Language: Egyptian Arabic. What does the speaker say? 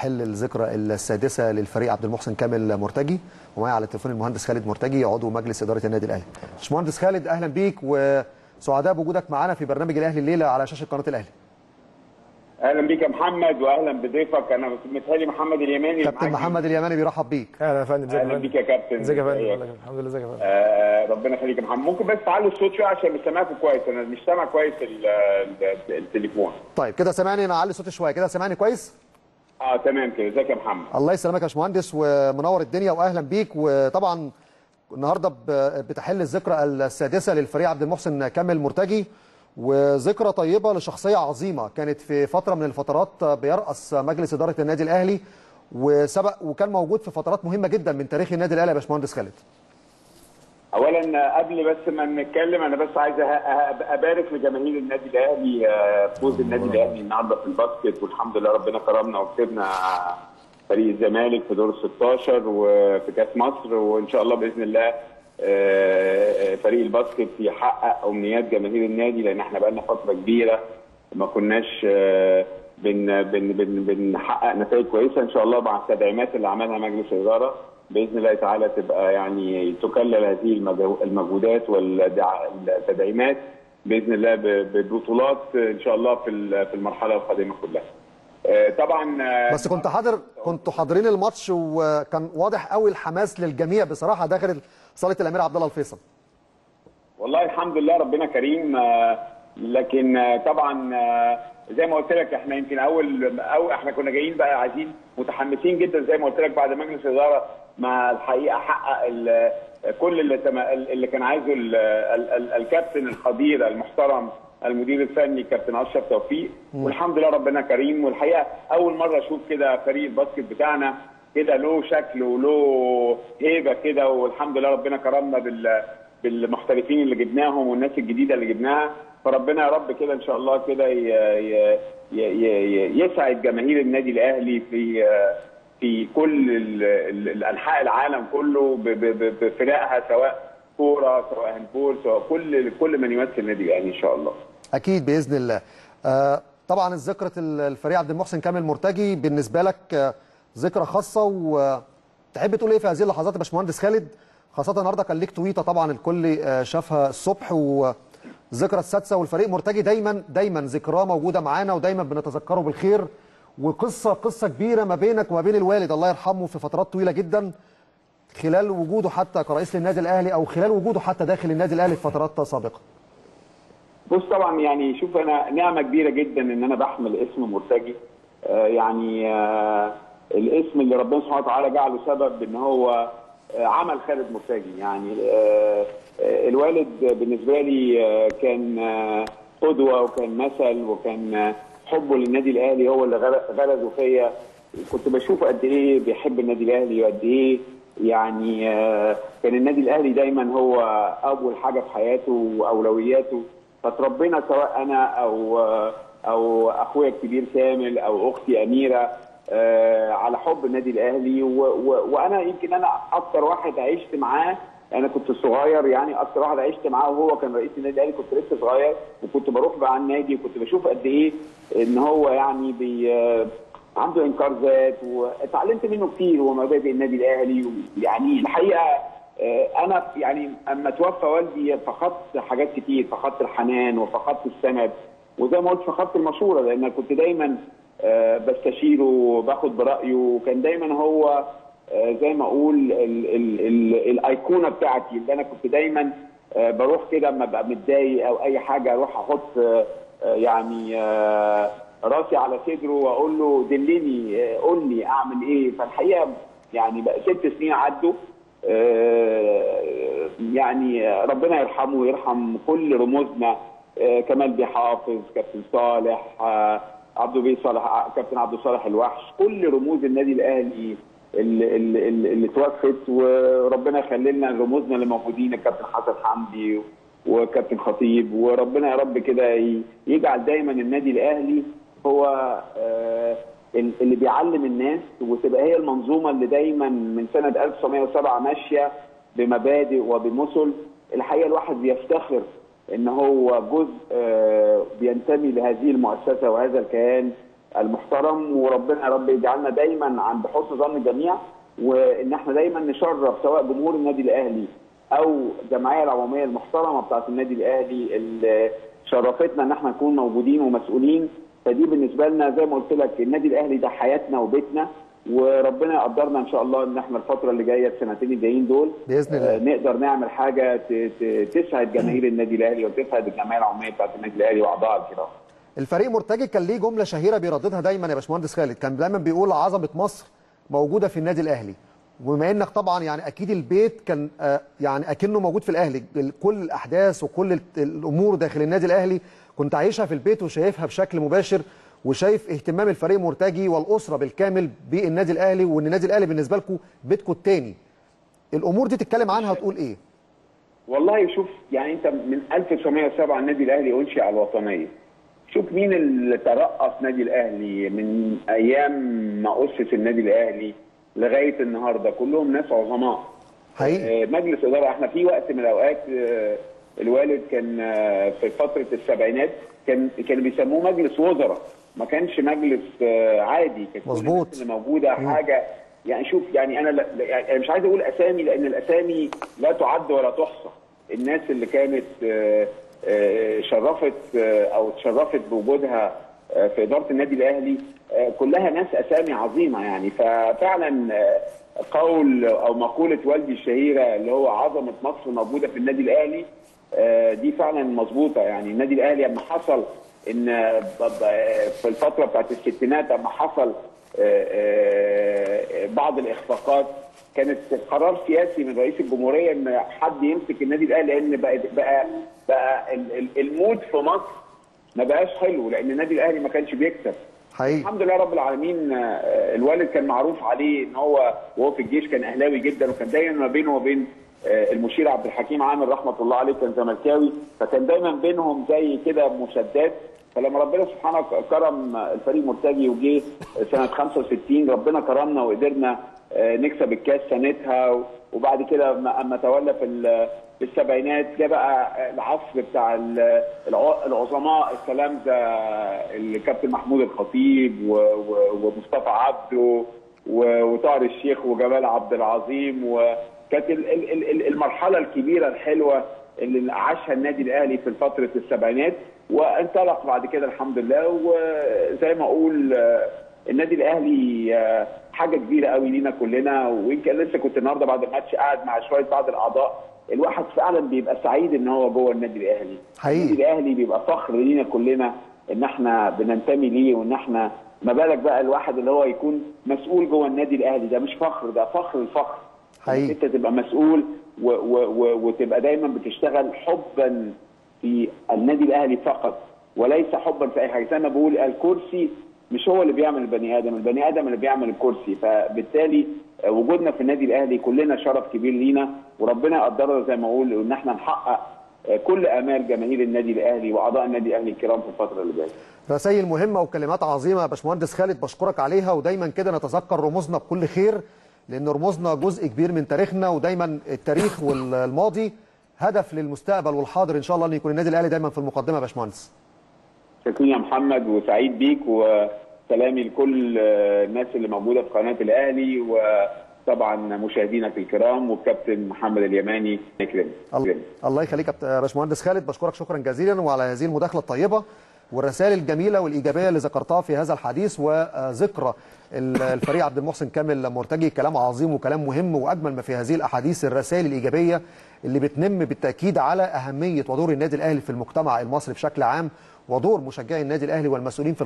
حل الذكرى السادسه للفريق عبد المحسن كامل مرتجي ومعايا على التليفون المهندس خالد مرتجي عضو مجلس اداره النادي الاهلي. باشمهندس خالد اهلا بيك وسعداء بوجودك معانا في برنامج الاهلي الليله على شاشه قناه الاهلي. اهلا بيك يا محمد واهلا بضيفك انا متهيألي محمد اليماني كابتن محمد اليماني بيرحب بيك. اهلا يا فندم ازيك اهلا بيك يا كابتن ازيك يا فندم الحمد لله ازيك يا فندم آه ربنا يخليك يا محمد ممكن بس تعلوا الصوت شويه عشان مش سامعكم كويس انا مش سامع كويس ال- ال- التليفون طيب كده سامعني انا اعلي صوتي شويه كده سامعني كويس؟ اه تمام كده ازيك يا محمد الله يسلمك يا باشمهندس ومنور الدنيا واهلا بيك وطبعا النهارده ب- بتحل الذكرى السادسه للفريق عبد المحسن كامل مرتجي وذكرى طيبه لشخصيه عظيمه كانت في فتره من الفترات بيرأس مجلس اداره النادي الاهلي وسبق وكان موجود في فترات مهمه جدا من تاريخ النادي الاهلي يا باشمهندس خالد. اولا قبل بس ما نتكلم انا بس عايز أه- أه- ابارك لجماهير النادي الاهلي آه، فوز النادي الاهلي النهارده في الباسكت والحمد لله ربنا كرمنا وكسبنا فريق الزمالك في دور ال 16 وفي كاس مصر وان شاء الله باذن الله آه، فريق الباسكت يحقق امنيات جماهير النادي لان احنا بقالنا فتره كبيره ما كناش آه، بن بن بن بنحقق نتائج كويسه ان شاء الله مع التدعيمات اللي عملها مجلس الاداره باذن الله تعالى تبقى يعني تكلل هذه المجهو- المجهودات والتدعيمات باذن الله ب- ببطولات ان شاء الله في ال- في المرحله القادمه كلها. آه، طبعا آه، بس كنت حاضر كنتوا حاضرين الماتش وكان واضح قوي الحماس للجميع بصراحه داخل صاله الامير عبد الله الفيصل. والله الحمد لله ربنا كريم آه، لكن آه، طبعا آه، زي ما قلت لك احنا يمكن اول او احنا كنا جايين بقى عايزين متحمسين جدا زي ما قلت لك بعد مجلس الاداره ما الحقيقه حقق ال- كل اللي تم- اللي كان عايزه ال- ال- ال- الكابتن الخبير المحترم المدير الفني كابتن اشرف توفيق والحمد لله ربنا كريم والحقيقه اول مره اشوف كده فريق الباسكت بتاعنا كده له شكل وله هيبه كده والحمد لله ربنا كرمنا بال بالمحترفين اللي جبناهم والناس الجديده اللي جبناها فربنا يا رب كده ان شاء الله كده ي- ي- ي- ي- يسعد جماهير النادي الاهلي في في كل ال- ال- الانحاء العالم كله ب- ب- ب- بفرقها سواء كوره سواء هاندبول سواء كل كل من يمثل النادي الاهلي ان شاء الله. اكيد باذن الله آه، طبعا الذكرى الفريق عبد المحسن كامل مرتجي بالنسبه لك آه، ذكرى خاصه وتحب تقول ايه في هذه اللحظات يا باشمهندس خالد خاصه النهارده كان ليك تويته طبعا الكل آه، شافها الصبح والذكرى السادسه والفريق مرتجي دايما دايما ذكراه موجوده معانا ودايما بنتذكره بالخير وقصه قصه كبيره ما بينك وما بين الوالد الله يرحمه في فترات طويله جدا خلال وجوده حتى كرئيس للنادي الاهلي او خلال وجوده حتى داخل النادي الاهلي في فترات سابقه بص طبعا يعني شوف انا نعمه كبيره جدا ان انا بحمل اسم مرتجي آه يعني آه الاسم اللي ربنا سبحانه وتعالى جعله سبب ان هو آه عمل خالد مرتجي يعني آه آه الوالد بالنسبه لي آه كان آه قدوه وكان مثل وكان آه حبه للنادي الاهلي هو اللي غر- غرزه فيا كنت بشوفه قد ايه بيحب النادي الاهلي وقد ايه يعني آه، كان النادي الاهلي دايما هو اول حاجه في حياته واولوياته فتربينا سواء انا او آه، او اخويا الكبير كامل او اختي اميره آه، على حب النادي الاهلي و- و- وانا يمكن انا اكتر واحد عشت معاه انا كنت صغير يعني اكتر واحد عشت معاه وهو كان رئيس النادي الاهلي كنت لسه صغير وكنت بروح بقى على النادي وكنت بشوف قد ايه ان هو يعني بي آه، عنده انكار ذات واتعلمت منه كتير ومبادئ النادي الاهلي يعني الحقيقه آه، انا يعني اما توفى والدي فقدت حاجات كتير فقدت الحنان وفقدت السند وزي ما قلت فقدت المشوره لان أنا كنت دايما آه، بستشيره وباخد برايه وكان دايما هو آه، زي ما اقول ال- ال- ال- الايقونه بتاعتي اللي انا كنت دايما آه، بروح كده اما ابقى متضايق او اي حاجه اروح احط آه، آه، يعني آه، راسي على صدره واقول له دلني آه، قول لي اعمل ايه فالحقيقه يعني بقى ست سنين عدوا آه، يعني ربنا يرحمه ويرحم كل رموزنا آه، كمال بيه حافظ كابتن صالح آه، عبدو بيه صالح كابتن عبد صالح الوحش كل رموز النادي الاهلي اللي, اللي, اللي اللي توفت وربنا يخلي لنا رموزنا اللي موجودين الكابتن حسن حمدي وكابتن خطيب وربنا يا رب كده ي- يجعل دايما النادي الاهلي هو آه، ال- اللي بيعلم الناس وتبقى هي المنظومه اللي دايما من سنه 1907 ماشيه بمبادئ وبمثل الحقيقه الواحد بيفتخر ان هو جزء آه، بينتمي لهذه المؤسسه وهذا الكيان المحترم وربنا يا رب يجعلنا دايما عند حسن ظن الجميع وان احنا دايما نشرف سواء جمهور النادي الاهلي او الجمعيه العموميه المحترمه بتاعه النادي الاهلي اللي شرفتنا ان احنا نكون موجودين ومسؤولين فدي بالنسبه لنا زي ما قلت لك النادي الاهلي ده حياتنا وبيتنا وربنا يقدرنا ان شاء الله ان احنا الفتره اللي جايه السنتين الجايين دول بإذن الله. آه، نقدر نعمل حاجه ت- ت- تسعد جماهير النادي الاهلي وتسعد الجمعيه العموميه بتاعت النادي الاهلي واعضائها الكرام. الفريق مرتجي كان ليه جمله شهيره بيرددها دايما يا باشمهندس خالد كان دايما بيقول عظمه مصر موجوده في النادي الاهلي وبما انك طبعا يعني اكيد البيت كان آه، يعني اكنه موجود في الاهلي ال- كل الاحداث وكل ال- الامور داخل النادي الاهلي كنت عايشها في البيت وشايفها بشكل مباشر وشايف اهتمام الفريق مرتجي والاسره بالكامل بالنادي الاهلي وان النادي الاهلي بالنسبه لكم بيتكم الثاني الامور دي تتكلم عنها وتقول ايه والله شوف يعني انت من 1907 النادي الاهلي انشئ على الوطنيه. شوف مين اللي ترأس نادي الاهلي من ايام ما اسس النادي الاهلي لغايه النهارده كلهم ناس عظماء. حقيقي آه، مجلس اداره احنا في وقت من الاوقات آه، الوالد كان آه، في فتره السبعينات كان كانوا بيسموه مجلس وزراء ما كانش مجلس آه، عادي كانت كل مظبوط. الناس اللي موجوده حاجه يعني شوف يعني انا لا- يعني أنا مش عايز اقول اسامي لان الاسامي لا تعد ولا تحصى الناس اللي كانت آه، آه، شرفت آه، او تشرفت بوجودها آه، في اداره النادي الاهلي آه، كلها ناس اسامي عظيمه يعني ففعلا آه، قول او مقوله والدي الشهيره اللي هو عظمه مصر موجوده في النادي الاهلي آه، دي فعلا مظبوطه يعني النادي الاهلي لما حصل ان آه، ب- ب- في الفتره بتاعت الستينات لما حصل آه، آه، بعض الاخفاقات كانت قرار سياسي من رئيس الجمهوريه ان حد يمسك النادي الاهلي لان بقى بقى بقى ال- ال- المود في مصر ما بقاش حلو لان النادي الاهلي ما كانش بيكسب حقيقي الحمد لله رب العالمين آه، الوالد كان معروف عليه ان هو وهو في الجيش كان اهلاوي جدا وكان دايما ما بينه وبين آه، المشير عبد الحكيم عامر رحمه الله عليه كان زملكاوي فكان دايما بينهم زي كده مشادات فلما ربنا سبحانه كرم الفريق مرتجي وجه سنه 65 ربنا كرمنا وقدرنا آه، نكسب الكاس سنتها وبعد كده اما أما تولى في ال- في السبعينات جه بقى العصر بتاع ال- الع- العظماء التلامذه الكابتن محمود الخطيب و- و- ومصطفى عبده و- وطاهر الشيخ وجمال عبد العظيم وكانت ال- ال- ال- المرحله الكبيره الحلوه اللي عاشها النادي الاهلي في فتره السبعينات وانطلق بعد كده الحمد لله وزي ما اقول آه، النادي الاهلي آه، حاجه كبيره قوي لينا كلنا ويمكن لسه كنت النهارده بعد الماتش قاعد مع شويه بعض الاعضاء الواحد فعلا بيبقى سعيد ان هو جوه النادي الاهلي حقيقي. النادي الاهلي بيبقى فخر لينا كلنا ان احنا بننتمي ليه وان احنا ما بالك بقى الواحد اللي هو يكون مسؤول جوه النادي الاهلي ده مش فخر ده فخر الفخر حقيقي. انت تبقى مسؤول و و و وتبقى دايما بتشتغل حبا في النادي الاهلي فقط وليس حبا في اي حاجه زي ما بقول الكرسي مش هو اللي بيعمل البني ادم البني ادم اللي بيعمل الكرسي فبالتالي آه، وجودنا في النادي الاهلي كلنا شرف كبير لينا وربنا يقدرنا زي ما اقول ان احنا نحقق آه، كل امال جماهير النادي الاهلي واعضاء النادي الاهلي الكرام في الفتره اللي جايه رسائل مهمة وكلمات عظيمة يا باشمهندس خالد بشكرك عليها ودايما كده نتذكر رموزنا بكل خير لأن رموزنا جزء كبير من تاريخنا ودايما التاريخ والماضي هدف للمستقبل والحاضر إن شاء الله أن يكون النادي الأهلي دايما في المقدمة يا باشمهندس شكرا يا محمد وسعيد بيك وسلامي لكل آه، الناس اللي موجوده في قناه الاهلي وطبعا مشاهدينك الكرام والكابتن محمد اليماني يكرمك الله الله يخليك يا بت- يا باشمهندس خالد بشكرك شكرا جزيلا وعلى هذه المداخله الطيبه والرسائل الجميله والايجابيه اللي ذكرتها في هذا الحديث وذكرى ال- الفريق عبد المحسن كامل مرتجي كلام عظيم وكلام مهم واجمل ما في هذه الاحاديث الرسائل الايجابيه اللي بتنم بالتاكيد على اهميه ودور النادي الاهلي في المجتمع المصري بشكل عام ودور مشجعي النادي الاهلي والمسؤولين في